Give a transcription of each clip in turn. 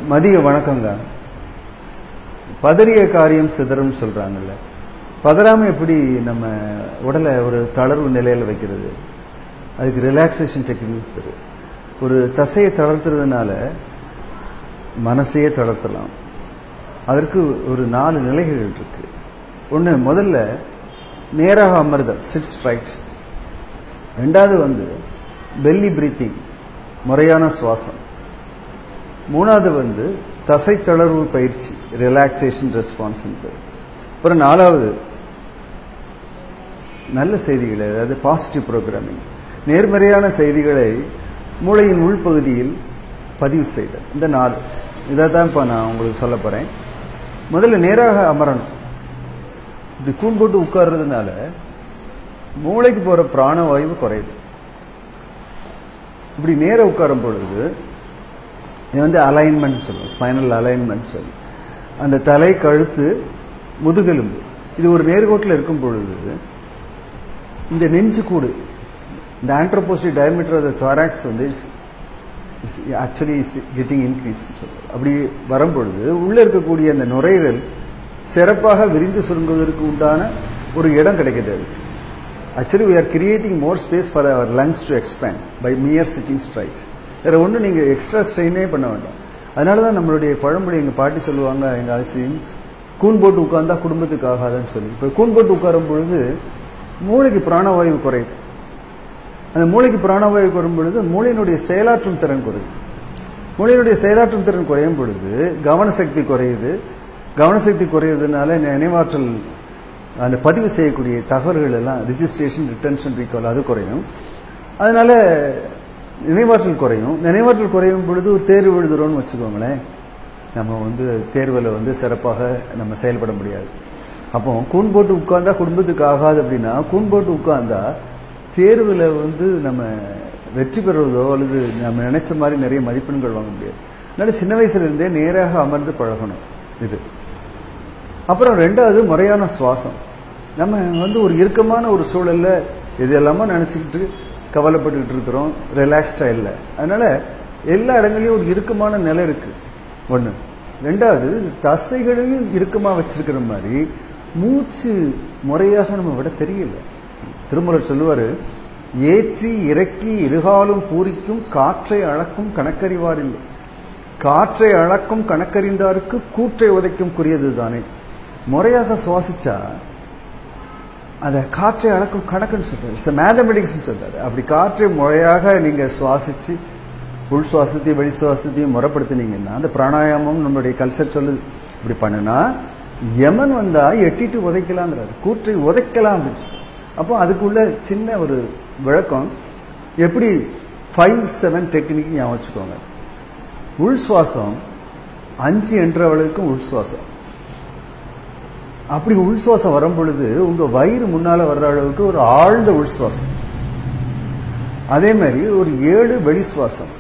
மதிய வணக்கங்க பதறிய காரியம் சிதறும் சொல்றாங்கல்ல பதறாம எப்படி நம்ம உடலை ஒரு தளர்வு நிலையில வைக்கிறது அதுக்கு ரிலாக்ஸேஷன் டெக்னிக் பேரு ஒரு தசையை தளர்த்துறதுனால மனசையே தளர்த்தலாம் அதற்கு ஒரு நாலு நிலைகள் இருக்கு ஒன்று முதல்ல நேராக அமர்தல் சிட் ஸ்ட்ரைட் ரெண்டாவது வந்து பெல்லி பிரீத்திங் முறையான சுவாசம் மூணாவது வந்து தசை தளர்வு பயிற்சி ரிலாக்ஸேஷன் ரெஸ்பான்ஸ் அப்புறம் நாலாவது நல்ல செய்திகளை அதாவது பாசிட்டிவ் ப்ரோக்ராமிங் நேர்மறையான செய்திகளை மூளையின் உள்பகுதியில் பதிவு செய்தல் இந்த நாலு இதை தான் இப்போ நான் உங்களுக்கு சொல்ல போகிறேன் முதல்ல நேராக அமரணும் இப்படி கூன் போட்டு உட்கார்றதுனால மூளைக்கு போகிற பிராணவாயு குறையுது இப்படி நேராக உட்காரும் பொழுது இது வந்து அலைன்மெண்ட் சொல்லுவோம் ஸ்பைனல் அலைன்மெண்ட் சொல்லுவோம் அந்த தலை கழுத்து முதுகெலும்பு இது ஒரு நேர்கோட்டில் இருக்கும் பொழுது இந்த நெஞ்சு கூடு இந்த anteroposterior diameter of the thorax வந்து ஆக்சுவலி இஸ் கெட்டிங் இன்க்ரீஸ் சொல்லுவோம் அப்படி வரும்பொழுது உள்ளே இருக்கக்கூடிய அந்த நுரையீரல் சிறப்பாக விரிந்து சுருங்குவதற்கு உண்டான ஒரு இடம் கிடைக்குது அதுக்கு actually we are creating more space for our lungs to expand by mere sitting straight வேற ஒன்றும் நீங்கள் எக்ஸ்ட்ரா ஸ்ட்ரெயினே பண்ண வேண்டாம் அதனால தான் நம்மளுடைய பழமொழி எங்கள் பாட்டி சொல்லுவாங்க எங்கள் ஆசியும் கூன் போட்டு உட்கார்ந்தா குடும்பத்துக்கு ஆகாதுன்னு சொல்லி இப்போ கூன் போட்டு உட்காரும் பொழுது மூளைக்கு பிராணவாயு குறையுது அந்த மூளைக்கு பிராணவாயு குறையும் பொழுது மூளையினுடைய செயலாற்றும் திறன் குறையுது மூளையினுடைய செயலாற்றும் திறன் குறையும் பொழுது கவனசக்தி குறையுது கவனசக்தி குறையிறதுனால நினைவாற்றல் அந்த பதிவு செய்யக்கூடிய தகவல்கள் எல்லாம் ரிஜிஸ்ட்ரேஷன் ரிட்டன்ஷன் ரீகால் அது குறையும் அதனால நினைவாற்றல் குறையும் நினைவாற்றல் குறையும் பொழுது ஒரு தேர்வு எழுதுறோம்னு வச்சுக்கோங்களேன் நம்ம வந்து தேர்வில் வந்து சிறப்பாக நம்ம செயல்பட முடியாது அப்போ கூன் போட்டு உட்கார்ந்தா குடும்பத்துக்கு ஆகாது அப்படின்னா கூன் போட்டு உட்கார்ந்தா தேர்வில் வந்து நம்ம வெற்றி பெறுவதோ அல்லது நம்ம நினைச்ச மாதிரி நிறைய மதிப்பெண்கள் வாங்க முடியாது அதனால சின்ன வயசுல இருந்தே நேராக அமர்ந்து பழகணும் இது அப்புறம் ரெண்டாவது முறையான சுவாசம் நம்ம வந்து ஒரு இறுக்கமான ஒரு சூழல்ல எது எல்லாமோ நினச்சிக்கிட்டு கவலைப்பட்டுக்கிட்டு இருக்கிறோம் ரிலாக்ஸ்டா இல்லை அதனால எல்லா இடங்களையும் ஒரு இறுக்கமான நிலை இருக்கு ஒன்று ரெண்டாவது தசைகளையும் இறுக்கமாக வச்சிருக்கிற மாதிரி மூச்சு முறையாக நம்ம விட தெரியல திருமலர் சொல்லுவார் ஏற்றி இறக்கி இருகாலும் பூரிக்கும் காற்றை அளக்கும் கணக்கறிவார் இல்லை காற்றை அளக்கும் கணக்கறிந்தாருக்கு கூற்றை உதைக்கும் குறியது தானே முறையாக சுவாசிச்சா அதை காற்றை அளக்கும் கணக்குன்னு சொல்றாரு இட்ஸ் மேத்தமெட்டிக்ஸ் சொல்றாரு அப்படி காற்றை முறையாக நீங்க சுவாசிச்சு உள் சுவாசத்தையும் வெளி சுவாசத்தையும் முறைப்படுத்தினீங்கன்னா அந்த பிராணாயாமம் நம்மளுடைய கல்ச்சர் சொல்லுது இப்படி பண்ணுனா யமன் வந்தா எட்டிட்டு உதைக்கலாங்கிறாரு கூற்றை உதைக்கலாம் அப்படின்னு சொல்லி. அப்போ அதுக்குள்ள சின்ன ஒரு விளக்கம் எப்படி ஃபைவ் செவன் டெக்னிக் ஞாபகம் வச்சுக்கோங்க உள் சுவாசம் அஞ்சு என்ற அளவுக்கு உள் சுவாசம் அப்படி உள் சுவாசம் வரும் பொழுது உங்க வயிறு முன்னால வர்ற அளவுக்கு ஒரு ஆழ்ந்த உள் சுவாசம் அதே மாதிரி ஒரு ஏழு வெளி சுவாசம்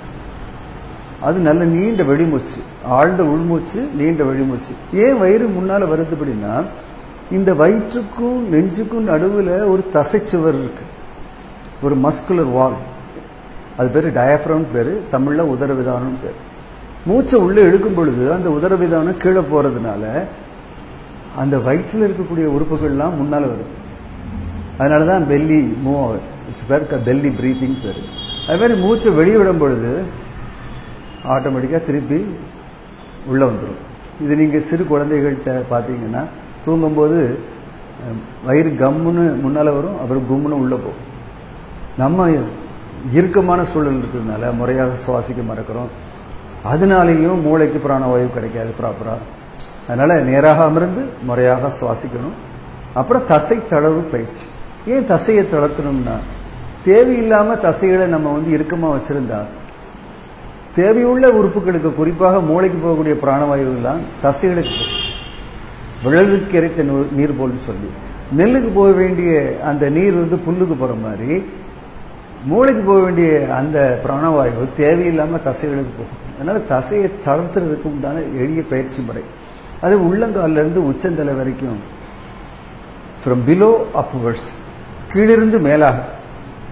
அது நல்ல நீண்ட வெளிமூச்சு ஆழ்ந்த உள்மூச்சு நீண்ட வெளிமூச்சு ஏன் வயிறு முன்னால வருது அப்படின்னா இந்த வயிற்றுக்கும் நெஞ்சுக்கும் நடுவில் ஒரு தசைச்சுவர் இருக்கு ஒரு மஸ்குலர் வால் அது பேர் டயஃப்ரம் பேர் தமிழில் உதரவிதானம் பேர் மூச்சை உள்ளே இழுக்கும் பொழுது அந்த உதரவிதானம் கீழே போகிறதுனால அந்த வயிற்றில் இருக்கக்கூடிய உறுப்புகள்லாம் முன்னால் வருது அதனால தான் பெல்லி மூவ் ஆகுது it's bare belly breathing bare அது மாதிரி மூச்சை வெளியே விடும் பொழுது ஆட்டோமேட்டிக்காக திருப்பி உள்ளே வந்துடும் இது நீங்கள் சிறு குழந்தைகள்கிட்ட பார்த்தீங்கன்னா தூங்கும்போது அஹ், வயிறு கம்முன்னு முன்னால் வரும் அப்புறம் கும்முன்னு உள்ளே போகும் நம்ம இறுக்கமான சூழல் இருக்கிறதுனால முறையாக சுவாசிக்க மறக்கிறோம் அதனாலேயும் மூளைக்கு பிராணவாயு கிடைக்காது ப்ராப்பராக அதனால நேராக அமர்ந்து முறையாக சுவாசிக்கணும் அப்புறம் தசை தளர்வு பயிற்சி ஏன் தசையை தளர்த்தணும்னா தேவையில்லாம தசைகளை நம்ம வந்து இறுக்கமா வச்சிருந்தா தேவையுள்ள உறுப்புகளுக்கு குறிப்பாக மூளைக்கு போகக்கூடிய பிராணவாயு எல்லாம் தசைகளுக்கு போகும். விழலுக்கு இறைத்த நூ- நீர் போல்னு சொல்லி நெல்லுக்கு போக வேண்டிய அந்த நீர் வந்து புல்லுக்கு போற மாதிரி மூளைக்கு போக வேண்டிய அந்த பிராணவாயு தேவையில்லாம தசைகளுக்கு போகும் அதனால தசையை தளர்த்துறதுக்கு உண்டான எளிய பயிற்சி முறை அது உள்ளங்கால்ல இருந்து உச்சந்தலை வரைக்கும் ஃப்ரம் பிலோ அப்வர்ட்ஸ் கீழிருந்து மேலாக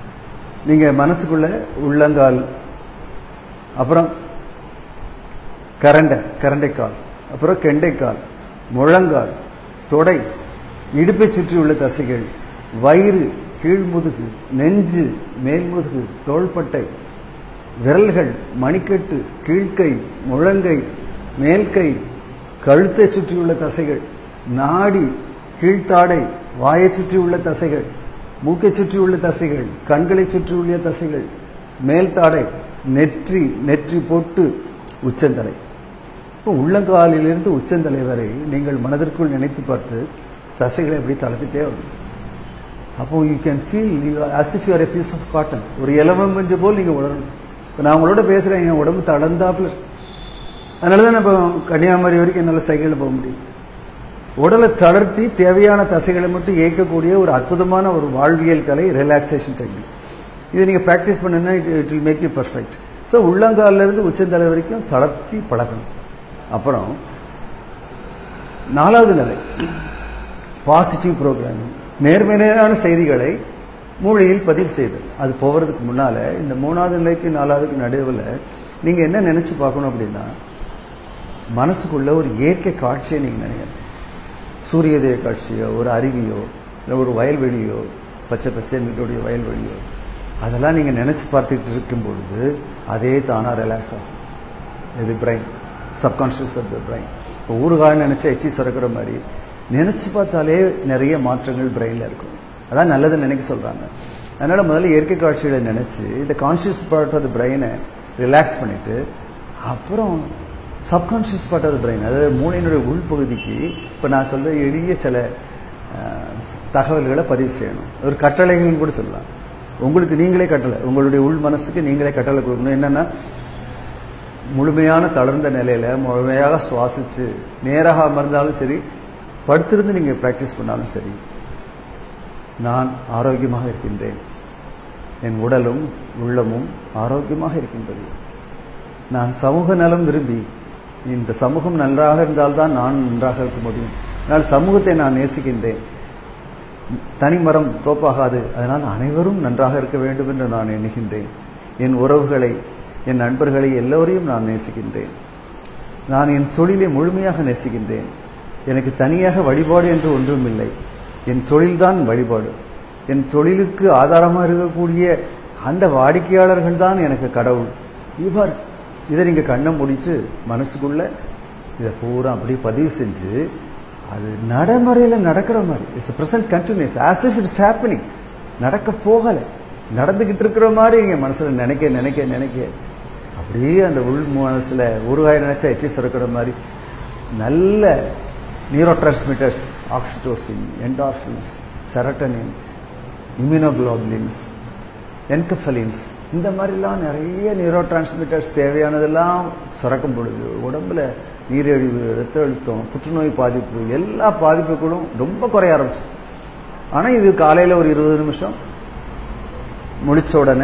நீங்க மனசுக்குள்ள உள்ளங்கால் அப்புறம் கரண்டை கரண்டைக்கால் அப்புறம் கெண்டைக்கால் முழங்கால் தொடை இடுப்பை சுற்றியுள்ள தசைகள் வயிறு கீழ்முதுகு நெஞ்சு மேல்முதுகு தோள்பட்டை விரல்கள் மணிக்கட்டு கீழ்க்கை முழங்கை மேல்கை கழுத்தை சுற்றியுள்ள தசைகள் நாடி கீழ்த்தாடை வாயை சுற்றியுள்ள தசைகள் மூக்கை சுற்றியுள்ள தசைகள் கண்களை சுற்றியுள்ள தசைகள் மேல்தாடை நெற்றி நெற்றி பொட்டு உச்சந்தலை இப்போ உள்ளங்காலிலிருந்து உச்சந்தலை வரை நீங்கள் மனதிற்குள் நினைத்து பார்த்து தசைகளை எப்படி தளர்த்துட்டே வரும் அப்போ you can feel you as if you're a piece of cotton ஒரு இலவம் பஞ்சு போல் நீங்கள் உணரணும் இப்போ நான் உங்களோட பேசுகிறேன் என் உடம்பு தளர்ந்தாப்புல அதனால தான் இப்போ கன்னியாகுமரி வரைக்கும் என்னால் சைக்கிளில் போக முடியும் உடலை தளர்த்தி தேவையான தசைகளை மட்டும் இயக்கக்கூடிய ஒரு அற்புதமான ஒரு வாழ்வியல் கலை ரிலாக்ஸேஷன் டெக்னிக் இதை நீங்கள் ப்ராக்டிஸ் பண்ணுன்னா it it will make you perfect so உள்ளங்காலிலிருந்து உச்சந்தலை வரைக்கும் தளர்த்தி பழகணும் அப்புறம் நாலாவது நிலை பாசிட்டிவ் ப்ரோக்ராமிங் நேர்மையான செய்திகளை மூளையில் பதிவு செய்தல் அது போகிறதுக்கு முன்னால் இந்த மூணாவது நிலைக்கு நாலாவதுக்கு நடுவில் நீங்கள் என்ன நினச்சி பார்க்கணும் அப்படின்னா மனசுக்குள்ள ஒரு இயற்கை காட்சியை நீங்கள் நினைக்கணும் சூரியோதய காட்சியோ ஒரு அருவியோ இல்லை ஒரு வயல்வெளியோ பச்சை பசேனுடைய வயல்வெளியோ அதெல்லாம் நீங்கள் நினச்சி பார்த்துக்கிட்டு இருக்கும் பொழுது அதே தானாக ரிலாக்ஸ் ஆகும் இது brain subconscious of the brain இப்போ ஊறுகாய் நினச்சா எச்சி சுரக்கிற மாதிரி நினச்சி பார்த்தாலே நிறைய மாற்றங்கள் பிரெயினில் இருக்கும் அதான் நல்லது நினைக்க சொல்கிறாங்க அதனால் முதல்ல இயற்கை காட்சிகளை நினச்சி இந்த கான்ஷியஸ் பார்ட் ஆஃப் த பிரெயினை ரிலாக்ஸ் பண்ணிவிட்டு அப்புறம் subconscious part of the brain அதாவது மூளையினுடைய உள்பகுதிக்கு இப்போ நான் சொல்கிற எளிய சில அஹ், தகவல்களை பதிவு செய்யணும் ஒரு கட்டளைகள்னு கூட சொல்லலாம் உங்களுக்கு நீங்களே கட்டளை உங்களுடைய உள் மனசுக்கு நீங்களே கட்டளை கொடுக்கணும் என்னென்னா முழுமையான தளர்ந்த நிலையில் முழுமையாக சுவாசித்து நேராக அமர்ந்தாலும் சரி படுத்திருந்து நீங்கள் ப்ராக்டிஸ் பண்ணாலும் சரி நான் ஆரோக்கியமாக இருக்கின்றேன் என் உடலும் உள்ளமும் ஆரோக்கியமாக இருக்கின்றது நான் சமூக நலம் விரும்பி இந்த சமூகம் நன்றாக இருந்தால்தான் நான் நன்றாக இருக்க முடியும் நான் சமூகத்தை நான் நேசிக்கின்றேன் தனிமரம் தோப்பாகாது அதனால் அனைவரும் நன்றாக இருக்க வேண்டும் என்று நான் எண்ணுகின்றேன் என் உறவுகளை என் நண்பர்களை எல்லோரையும் நான் நேசிக்கின்றேன் நான் என் தொழிலை முழுமையாக நேசிக்கின்றேன் எனக்கு தனியாக வழிபாடு என்று ஒன்றும் இல்லை என் தொழில்தான் வழிபாடு என் தொழிலுக்கு ஆதாரமாக இருக்கக்கூடிய அந்த வாடிக்கையாளர்கள் தான் எனக்கு கடவுள் இவர் இதை நீங்கள் கண்ணை மூடிட்டு மனசுக்குள்ள இதை பூரா அப்படியே பதிவு செஞ்சு அது நடைமுறையில் நடக்கிற மாதிரி it's present continuous as if it's happening நடக்க போகலை நடந்துக்கிட்டு இருக்கிற மாதிரி நீங்கள் மனசில் நினைக்க நினைக்க நினைக்க அப்படியே அந்த உள் மனசில் உருவாய் நினைச்சா எச்சி சுரக்கிற மாதிரி நல்ல neurotransmitters oxytocin endorphins serotonin immunoglobulins enkephalins இந்த மாதிரிலாம் நிறைய நியூரோ டிரான்ஸ்மிட்டர்ஸ் தேவையானதெல்லாம் சுரக்கும் பொழுது உடம்புல நீரிழிவு ரத்த அழுத்தம் புற்றுநோய் பாதிப்பு எல்லா பாதிப்புகளும் ரொம்ப குறைய ஆரம்பிச்சு ஆனால் இது காலையில் ஒரு இருபது நிமிஷம் முழிச்ச உடனே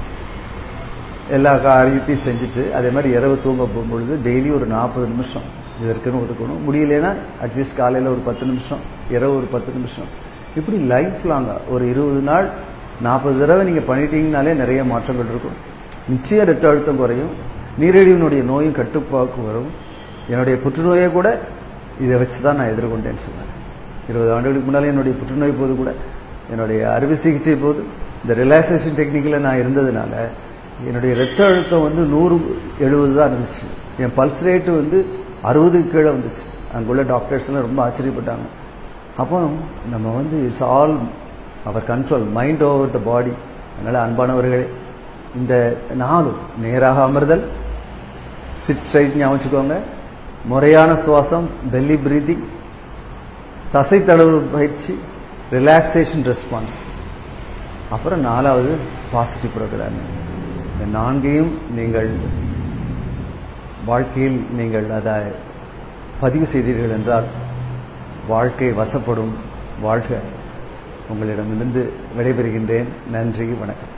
எல்லா காரியத்தையும் செஞ்சுட்டு அதே மாதிரி இரவு தூங்க போகும்பொழுது டெய்லி ஒரு நாற்பது நிமிஷம் இதற்குன்னு ஒதுக்கணும் முடியலைன்னா அட்லீஸ்ட் காலையில் ஒரு பத்து நிமிஷம் இரவு ஒரு பத்து நிமிஷம் இப்படி லைஃப் லாங்காக ஒரு இருபது நாள் நாற்பது தடவை நீங்கள் பண்ணிட்டீங்கனாலே நிறைய மாற்றங்கள் இருக்கும் நிச்சயம் ரத்த அழுத்தம் குறையும் நீரிழிவினுடைய நோயும் கட்டுப்பாக்கு வரும் என்னுடைய புற்றுநோயை கூட இதை வச்சு தான் நான் எதிர்கொண்டேன்னு சொன்னேன் இருபது ஆண்டுகளுக்கு முன்னாலே என்னுடைய புற்றுநோய் போது கூட என்னுடைய அறுவை சிகிச்சை போது இந்த ரிலாக்ஸேஷன் டெக்னிக்கில் நான் இருந்ததுனால என்னுடைய ரத்த அழுத்தம் வந்து நூறு எழுபது தான் இருந்துச்சு என் பல்ஸ் ரேட்டு வந்து அறுபதுக்கு கீழே வந்துச்சு அங்குள்ள டாக்டர்ஸ்லாம் ரொம்ப ஆச்சரியப்பட்டாங்க அப்போ நம்ம வந்து it's all our control mind over the body அதனால் அன்பானவர்களே இந்த நாளும் நேராக அமர்தல் சிட் ஸ்ட்ரைட் ஞாபகம் வச்சுக்கோங்க முறையான சுவாசம் பெல்லி பிரீதிங் தசை தளர்வு பயிற்சி ரிலாக்ஸேஷன் ரெஸ்பான்ஸ் அப்புறம் நாலாவது பாசிட்டிவ் ப்ரோக்ராமிங் இந்த நான்கையும் நீங்கள் வாழ்க்கையில் நீங்கள் அதை பதிவு செய்தீர்கள் என்றால் வாழ்க்கை வசப்படும் வாழ்க உங்களிடமிருந்து விடைபெறுகின்றேன் நன்றி வணக்கம்